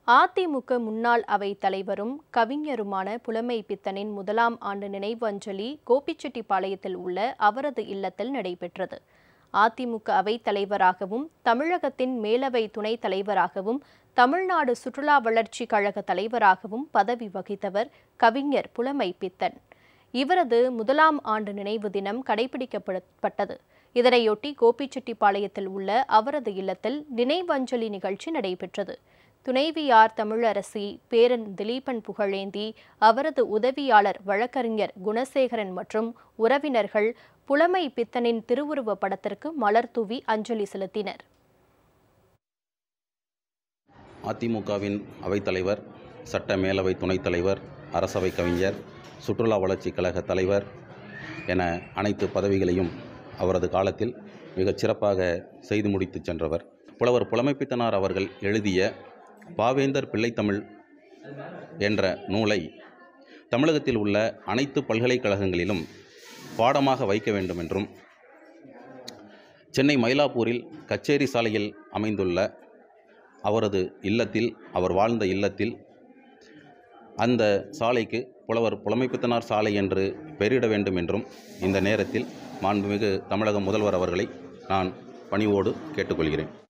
அதிமுக முன்னாள் அவைத் தலைவரும் கவிஞருமான புலமை பித்தனின் முதலாம் ஆண்டு நினைவு அஞ்சலி கோபிச்செட்டிப்பாளையத்தில் உள்ள அவரது இல்லத்தில் நடைபெற்றது அதிமுக அவைத் தலைவராகவும் தமிழகத்தின் மேலவை துணைத் தலைவராகவும் தமிழ்நாடு சுற்றுலா வளர்ச்சி கழக தலைவராகவும் பதவி வகித்தவர் கவிஞர் புலமை பித்தன் இவரது முதலாம் ஆண்டு நினைவு தினம் கடைபிடிக்கப்பட்டது இதனையொட்டி கோபிச்செட்டிப்பாளையத்தில் உள்ள அவரது இல்லத்தில் நினைவஞ்சலி நிகழ்ச்சி நடைபெற்றது துணைவியார் தமிழரசி பேரன் திலீபன் புகழேந்தி அவரது உதவியாளர் வழக்கறிஞர் குணசேகரன் மற்றும் உறவினர்கள் புலமை பித்தனின் திருவுருவப் படத்திற்கு மலர் தூவி அஞ்சலி செலுத்தினர் அதிமுகவின் அவைத்தலைவர் சட்ட மேலவை துணைத் தலைவர் அரசவை கவிஞர் சுற்றுலா வளர்ச்சிக் கழக தலைவர் என அனைத்து பதவிகளையும் அவரது காலத்தில் மிகச் சிறப்பாக செய்து முடித்து சென்றவர் புலவர் புலமைப்பித்தனார் அவர்கள் எழுதிய பாவேந்தர் பிள்ளைத்தமிழ் என்ற நூலை தமிழகத்தில் உள்ள அனைத்து பல்கலைக்கழகங்களிலும் பாடமாக வைக்க வேண்டும் என்றும் சென்னை மயிலாப்பூரில் கச்சேரி சாலையில் அமைந்துள்ள அவரது இல்லத்தில் அவர் வாழ்ந்த இல்லத்தில் அந்த சாலைக்கு புலவர் புலமைப்பித்தனார் சாலை என்று பெயரிட வேண்டும் என்றும் இந்த நேரத்தில் மாண்புமிகு தமிழக முதல்வர் அவர்களை நான் பணிவோடு கேட்டுக்கொள்கிறேன்